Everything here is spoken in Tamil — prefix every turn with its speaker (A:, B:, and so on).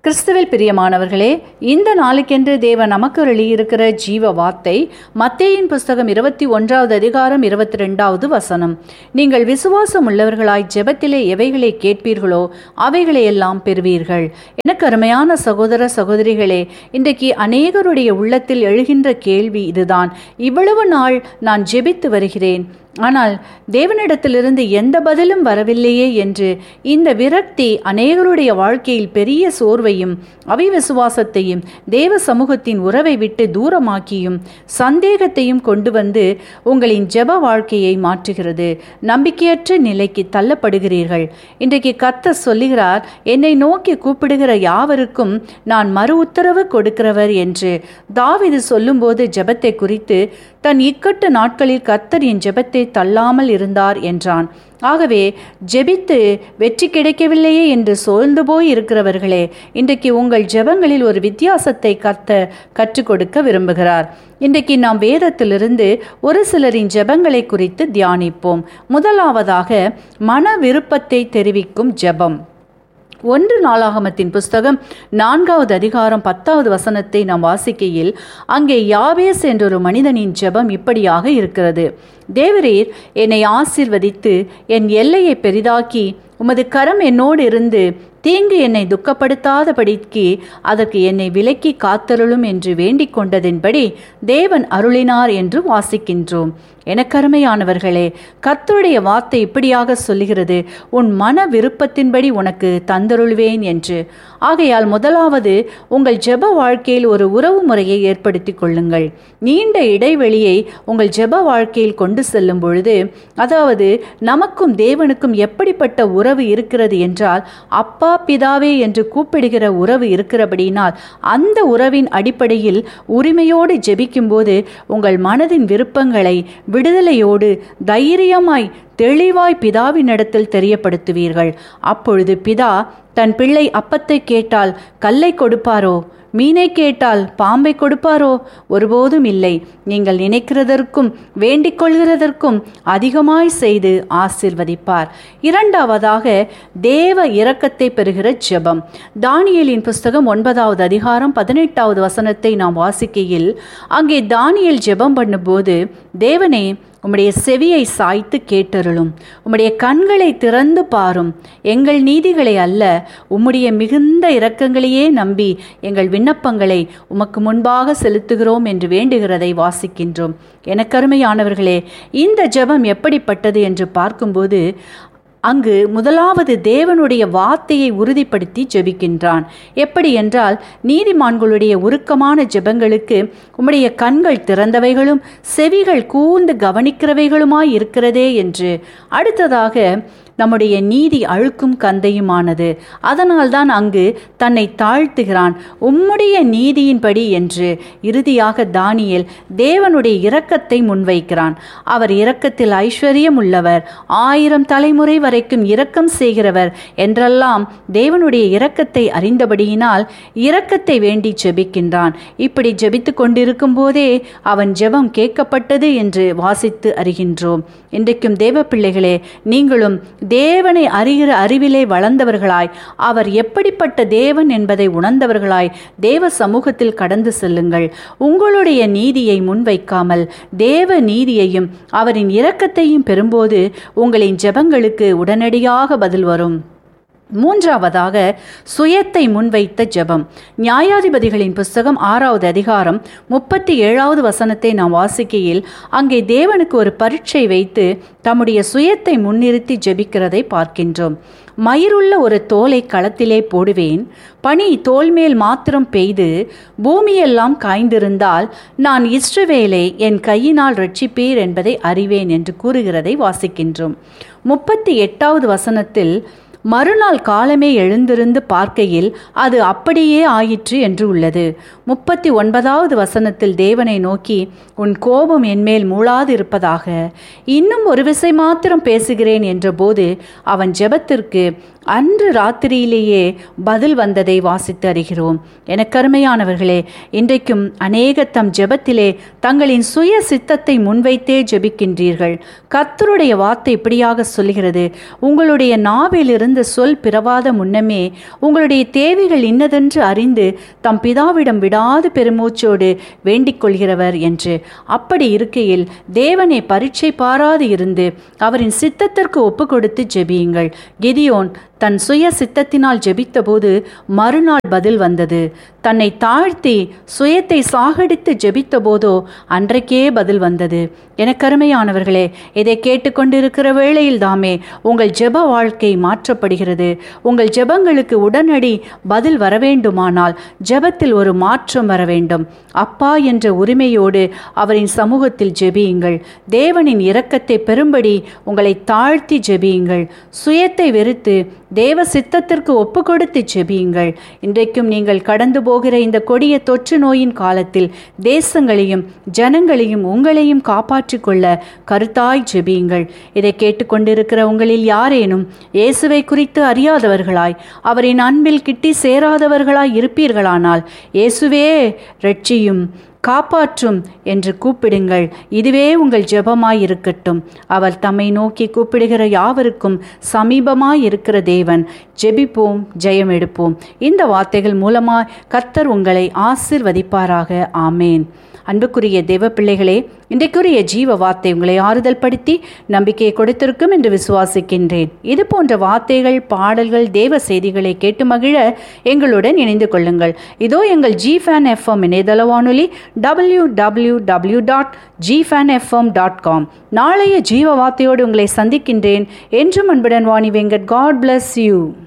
A: கிறிஸ்துவில் பிரியமானவர்களே இந்த நாளுக்கென்று தேவன் நமக்கு இருக்கிற ஜீவ வார்த்தை மத்தேயின் புஸ்தகம் இருபத்தி ஒன்றாவது அதிகாரம் இருபத்தி ரெண்டாவது வசனம் நீங்கள் விசுவாசம் உள்ளவர்களாய் ஜெபத்திலே எவைகளை கேட்பீர்களோ அவைகளை எல்லாம் பெறுவீர்கள் எனக்கு அருமையான சகோதர சகோதரிகளே இன்றைக்கு அநேகருடைய உள்ளத்தில் எழுகின்ற கேள்வி இதுதான் இவ்வளவு நாள் நான் ஜெபித்து வருகிறேன் ஆனால் தேவனிடத்திலிருந்து எந்த பதிலும் வரவில்லையே என்று இந்த விரக்தி அநேகருடைய வாழ்க்கையில் பெரிய சோர்வையும் அவிவிசுவாசத்தையும் தேவ சமூகத்தின் உறவை விட்டு தூரமாக்கியும் சந்தேகத்தையும் கொண்டு வந்து உங்களின் ஜெப வாழ்க்கையை மாற்றுகிறது நம்பிக்கையற்ற நிலைக்கு தள்ளப்படுகிறீர்கள் இன்றைக்கு கத்த சொல்லுகிறார் என்னை நோக்கி கூப்பிடுகிற யாவருக்கும் நான் மறு உத்தரவு கொடுக்கிறவர் என்று தாவிது சொல்லும்போது ஜெபத்தை குறித்து தன் இக்கட்டு நாட்களில் கத்தர் என் ஜெபத்தை தள்ளாமல் இருந்தார் என்றான் ஆகவே ஜெபித்து வெற்றி கிடைக்கவில்லையே என்று சோர்ந்து போய் இருக்கிறவர்களே இன்றைக்கு உங்கள் ஜெபங்களில் ஒரு வித்தியாசத்தை கத்த கற்றுக் கொடுக்க விரும்புகிறார் இன்றைக்கு நாம் வேதத்திலிருந்து ஒரு சிலரின் ஜெபங்களை குறித்து தியானிப்போம் முதலாவதாக மன விருப்பத்தை தெரிவிக்கும் ஜெபம் ஒன்று நாளாகமத்தின் புஸ்தகம் நான்காவது அதிகாரம் பத்தாவது வசனத்தை நாம் வாசிக்கையில் அங்கே யாவேஸ் என்றொரு மனிதனின் ஜெபம் இப்படியாக இருக்கிறது தேவரீர் என்னை ஆசிர்வதித்து என் எல்லையை பெரிதாக்கி உமது கரம் என்னோடு இருந்து தீங்கு என்னை துக்கப்படுத்தாதபடிக்கு அதற்கு என்னை விலக்கி காத்தருளும் என்று வேண்டிக் கொண்டதின்படி தேவன் அருளினார் என்று வாசிக்கின்றோம் எனக்கருமையானவர்களே கர்த்தருடைய வார்த்தை இப்படியாக சொல்லுகிறது உன் மன விருப்பத்தின்படி உனக்கு தந்தருள்வேன் என்று ஆகையால் முதலாவது உங்கள் ஜெப வாழ்க்கையில் ஒரு உறவு முறையை ஏற்படுத்தி கொள்ளுங்கள் நீண்ட இடைவெளியை உங்கள் ஜெப வாழ்க்கையில் கொண்டு செல்லும் பொழுது அதாவது நமக்கும் தேவனுக்கும் எப்படிப்பட்ட உறவு இருக்கிறது என்றால் அப்பா பிதாவே என்று கூப்பிடுகிற உறவு இருக்கிறபடியினால் அந்த உறவின் அடிப்படையில் உரிமையோடு ஜெபிக்கும்போது உங்கள் மனதின் விருப்பங்களை விடுதலையோடு தைரியமாய் தெளிவாய் பிதாவினிடத்தில் தெரியப்படுத்துவீர்கள் அப்பொழுது பிதா தன் பிள்ளை அப்பத்தை கேட்டால் கல்லை கொடுப்பாரோ மீனை கேட்டால் பாம்பை கொடுப்பாரோ ஒருபோதும் இல்லை நீங்கள் நினைக்கிறதற்கும் வேண்டிக் கொள்கிறதற்கும் அதிகமாய் செய்து ஆசிர்வதிப்பார் இரண்டாவதாக தேவ இரக்கத்தை பெறுகிற ஜெபம் தானியலின் புஸ்தகம் ஒன்பதாவது அதிகாரம் பதினெட்டாவது வசனத்தை நாம் வாசிக்கையில் அங்கே தானியல் ஜெபம் பண்ணும்போது தேவனே உம்முடைய செவியை சாய்த்து கேட்டருளும் உம்முடைய கண்களை திறந்து பாரும் எங்கள் நீதிகளை அல்ல உம்முடைய மிகுந்த இரக்கங்களையே நம்பி எங்கள் விண்ணப்பங்களை உமக்கு முன்பாக செலுத்துகிறோம் என்று வேண்டுகிறதை வாசிக்கின்றோம் எனக்கருமையானவர்களே இந்த ஜெபம் எப்படிப்பட்டது என்று பார்க்கும்போது அங்கு முதலாவது தேவனுடைய வார்த்தையை உறுதிப்படுத்தி ஜெபிக்கின்றான் எப்படி என்றால் நீதிமான்களுடைய உருக்கமான ஜெபங்களுக்கு உம்முடைய கண்கள் திறந்தவைகளும் செவிகள் கூர்ந்து கவனிக்கிறவைகளுமாய் இருக்கிறதே என்று அடுத்ததாக நம்முடைய நீதி அழுக்கும் கந்தையுமானது அதனால்தான் அங்கு தன்னை தாழ்த்துகிறான் உம்முடைய நீதியின்படி என்று இறுதியாக தானியல் தேவனுடைய இரக்கத்தை முன்வைக்கிறான் அவர் இரக்கத்தில் ஐஸ்வர்யம் உள்ளவர் ஆயிரம் தலைமுறை வரைக்கும் இரக்கம் செய்கிறவர் என்றெல்லாம் தேவனுடைய இரக்கத்தை அறிந்தபடியினால் இரக்கத்தை வேண்டி ஜெபிக்கின்றான் இப்படி ஜெபித்து கொண்டிருக்கும் போதே அவன் ஜெபம் கேட்கப்பட்டது என்று வாசித்து அறிகின்றோம் இன்றைக்கும் தேவ பிள்ளைகளே நீங்களும் தேவனை அறிகிற அறிவிலே வளர்ந்தவர்களாய் அவர் எப்படிப்பட்ட தேவன் என்பதை உணர்ந்தவர்களாய் தேவ சமூகத்தில் கடந்து செல்லுங்கள் உங்களுடைய நீதியை முன்வைக்காமல் தேவ நீதியையும் அவரின் இரக்கத்தையும் பெறும்போது உங்களின் ஜெபங்களுக்கு உடனடியாக பதில் வரும் மூன்றாவதாக சுயத்தை முன்வைத்த ஜெபம் நியாயாதிபதிகளின் புஸ்தகம் ஆறாவது அதிகாரம் முப்பத்தி ஏழாவது வசனத்தை நாம் வாசிக்கையில் அங்கே தேவனுக்கு ஒரு பரீட்சை வைத்து தம்முடைய சுயத்தை முன்னிறுத்தி ஜெபிக்கிறதை பார்க்கின்றோம் மயிருள்ள ஒரு தோலை களத்திலே போடுவேன் பனி தோல் மேல் மாத்திரம் பெய்து பூமியெல்லாம் காய்ந்திருந்தால் நான் இஸ்ரவேலை என் கையினால் ரட்சிப்பீர் என்பதை அறிவேன் என்று கூறுகிறதை வாசிக்கின்றோம் முப்பத்தி எட்டாவது வசனத்தில் மறுநாள் காலமே எழுந்திருந்து பார்க்கையில் அது அப்படியே ஆயிற்று என்று உள்ளது முப்பத்தி ஒன்பதாவது வசனத்தில் தேவனை நோக்கி உன் கோபம் என்மேல் மூளாது இருப்பதாக இன்னும் ஒரு விசை மாத்திரம் பேசுகிறேன் என்றபோது அவன் ஜெபத்திற்கு அன்று ராத்திரியிலேயே பதில் வந்ததை வாசித்து அறிகிறோம் என கருமையானவர்களே இன்றைக்கும் அநேக தம் ஜெபத்திலே தங்களின் சுய சித்தத்தை முன்வைத்தே ஜெபிக்கின்றீர்கள் கர்த்தருடைய வார்த்தை இப்படியாக சொல்கிறது உங்களுடைய நாவில் இருந்த சொல் பிறவாத முன்னமே உங்களுடைய தேவைகள் இன்னதென்று அறிந்து தம் பிதாவிடம் விடாது பெருமூச்சோடு வேண்டிக் கொள்கிறவர் என்று அப்படி இருக்கையில் தேவனை பரீட்சை பாராது இருந்து அவரின் சித்தத்திற்கு ஒப்பு கொடுத்து ஜெபியுங்கள் கிதியோன் தன் சுய சித்தத்தினால் ஜெபித்தபோது மறுநாள் பதில் வந்தது தன்னை தாழ்த்தி சுயத்தை சாகடித்து ஜெபித்தபோதோ அன்றைக்கே பதில் வந்தது எனக்கருமையானவர்களே இதை கேட்டுக்கொண்டிருக்கிற வேளையில் தாமே உங்கள் ஜெப வாழ்க்கை மாற்றப்படுகிறது உங்கள் ஜெபங்களுக்கு உடனடி பதில் வர வேண்டுமானால் ஜெபத்தில் ஒரு மாற்றம் வர வேண்டும் அப்பா என்ற உரிமையோடு அவரின் சமூகத்தில் ஜெபியுங்கள் தேவனின் இரக்கத்தை பெறும்படி உங்களை தாழ்த்தி ஜெபியுங்கள் சுயத்தை வெறுத்து தேவ சித்தத்திற்கு ஒப்பு கொடுத்து ஜெபியுங்கள் இன்றைக்கும் நீங்கள் கடந்து போகிற இந்த கொடிய தொற்று நோயின் காலத்தில் தேசங்களையும் ஜனங்களையும் உங்களையும் காப்பாற்றிக் கொள்ள கருத்தாய் ஜெபியுங்கள் இதை கேட்டுக்கொண்டிருக்கிற உங்களில் யாரேனும் இயேசுவை குறித்து அறியாதவர்களாய் அவரின் அன்பில் கிட்டி சேராதவர்களாய் இருப்பீர்களானால் இயேசுவே ரட்சியும் காப்பாற்றும் என்று கூப்பிடுங்கள் இதுவே உங்கள் ஜெபமாய் இருக்கட்டும் அவர் தம்மை நோக்கி கூப்பிடுகிற யாவருக்கும் சமீபமாய் இருக்கிற தேவன் ஜெபிப்போம் ஜெயம் எடுப்போம் இந்த வார்த்தைகள் மூலமாய் கர்த்தர் உங்களை ஆசிர்வதிப்பாராக ஆமேன் அன்புக்குரிய தேவ பிள்ளைகளே இன்றைக்குரிய ஜீவ வார்த்தை உங்களை ஆறுதல் படுத்தி நம்பிக்கையை கொடுத்திருக்கும் என்று விசுவாசிக்கின்றேன் இது போன்ற வார்த்தைகள் பாடல்கள் தேவ செய்திகளை கேட்டு மகிழ எங்களுடன் இணைந்து கொள்ளுங்கள் இதோ எங்கள் ஜி ஃபேன் எஃப்எம் இணையதள வானொலி W W W dot G fan FM dot com நாளைய ஜீவ வார்த்தையோடு உங்களை சந்திக்கின்றேன் என்றும் அன்புடன் Vani Venkat God bless you